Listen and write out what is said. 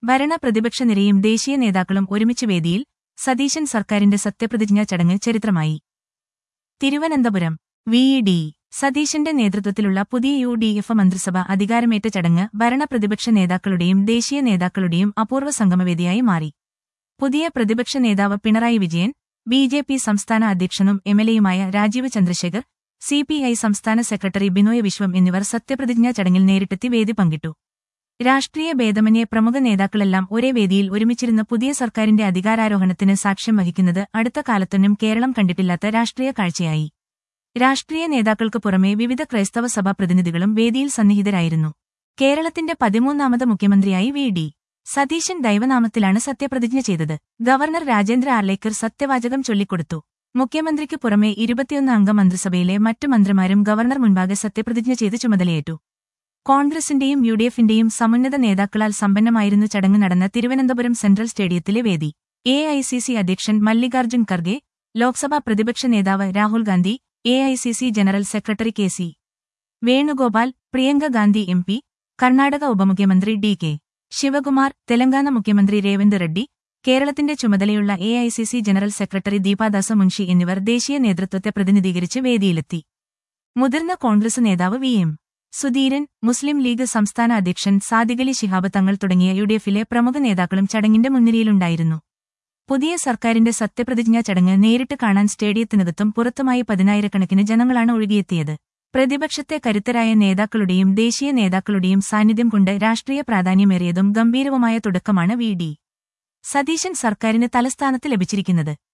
ഭരണ പ്രതിപക്ഷ നിരയും ദേശീയ നേതാക്കളും ഒരുമിച്ച് വേദിയിൽ സതീശൻ സർക്കാരിന്റെ സത്യപ്രതിജ്ഞാ ചടങ്ങ് ചരിത്രമായി തിരുവനന്തപുരം വി ഡി സതീശന്റെ നേതൃത്വത്തിലുള്ള പുതിയ യു ഡി എഫ് മന്ത്രിസഭ അധികാരമേറ്റ ചടങ്ങ് ഭരണ പ്രതിപക്ഷ നേതാക്കളുടെയും ദേശീയ നേതാക്കളുടെയും അപൂർവ സംഗമവേദിയായി മാറി പുതിയ പ്രതിപക്ഷ നേതാവ് Pinarayi Vijayan B J P സംസ്ഥാന അധ്യക്ഷനും എംഎൽഎയുമായ Rajeev Chandrasekhar C P I സംസ്ഥാന സെക്രട്ടറി ബിനോയ് വിശ്വം എന്നിവർ സത്യപ്രതിജ്ഞാ ചടങ്ങിൽ നേരിട്ടെത്തി വേദി പങ്കിട്ടു രാഷ്ട്രീയ ഭേദമന്യേ പ്രമുഖ നേതാക്കളെല്ലാം ഒരേ വേദിയിൽ ഒരുമിച്ചിരുന്ന് പുതിയ സർക്കാരിന്റെ അധികാരാരോഹണത്തിന് സാക്ഷ്യം വഹിക്കുന്നത് അടുത്ത കാലത്തൊന്നും കേരളം കണ്ടിട്ടില്ലാത്ത രാഷ്ട്രീയ കാഴ്ചയായി രാഷ്ട്രീയ നേതാക്കൾക്ക് പുറമെ വിവിധ ക്രൈസ്തവ സഭാ പ്രതിനിധികളും വേദിയിൽ സന്നിഹിതരായിരുന്നു കേരളത്തിന്റെ പതിമൂന്നാമത് മുഖ്യമന്ത്രിയായി വി ഡി സതീശൻ ദൈവനാമത്തിലാണ് സത്യപ്രതിജ്ഞ ചെയ്തത് ഗവർണർ രാജേന്ദ്ര ആർലേക്കർ സത്യവാചകം ചൊല്ലിക്കൊടുത്തു മുഖ്യമന്ത്രിക്ക് പുറമെ ഇരുപത്തിയൊന്ന് അംഗ മന്ത്രിസഭയിലെ മറ്റു മന്ത്രിമാരും ഗവർണർ മുൻപാകെ സത്യപ്രതിജ്ഞ ചെയ്ത് ചുമതലയേറ്റു കോൺഗ്രസിന്റെയും യു ഡി എഫിന്റെയും സമുന്നത നേതാക്കളാൽ സമ്പന്നമായിരുന്നു ചടങ്ങ് നടന്ന തിരുവനന്തപുരം സെൻട്രൽ സ്റ്റേഡിയത്തിലെ വേദി എ ഐ സി സി അധ്യക്ഷൻ മല്ലികാർജ്ജുൻ ഖർഗെ ലോക്സഭാ പ്രതിപക്ഷ നേതാവ് Rahul Gandhi A I C C general secretary K C Venugopal Priyanka Gandhi M P Karnataka ഉപമുഖ്യമന്ത്രി ഡി കെ ശിവകുമാർ തെലങ്കാന മുഖ്യമന്ത്രി രേവന്ത് റെഡ്ഡി കേരളത്തിന്റെ ചുമതലയുള്ള A I C C general secretary Deepa Das Munshi എന്നിവർ ദേശീയ നേതൃത്വത്തെ പ്രതിനിധീകരിച്ച് വേദിയിലെത്തി മുതിർന്ന കോൺഗ്രസ് നേതാവ് വി എം സുധീരൻ മുസ്ലിം ലീഗ് സംസ്ഥാന അധ്യക്ഷൻ സാദിഖലി ശിഹാബ് തങ്ങൾ തുടങ്ങിയ യുഡിഎഫിലെ പ്രമുഖ നേതാക്കളും ചടങ്ങിന്റെ മുൻനിരയിലുണ്ടായിരുന്നു പുതിയ സർക്കാരിന്റെ സത്യപ്രതിജ്ഞാ ചടങ്ങ് നേരിട്ട് കാണാൻ സ്റ്റേഡിയത്തിനകത്തും പുറത്തുമായി പതിനായിരക്കണക്കിന് ജനങ്ങളാണ് ഒഴുകിയെത്തിയത് പ്രതിപക്ഷത്തെ കരുത്തരായ നേതാക്കളുടെയും ദേശീയ നേതാക്കളുടെയും സാന്നിധ്യം കൊണ്ട് രാഷ്ട്രീയ പ്രാധാന്യമേറിയതും ഗംഭീരവുമായ തുടക്കമാണ് വി ഡി സതീശൻ സർക്കാരിന് തലസ്ഥാനത്ത് ലഭിച്ചിരിക്കുന്നത്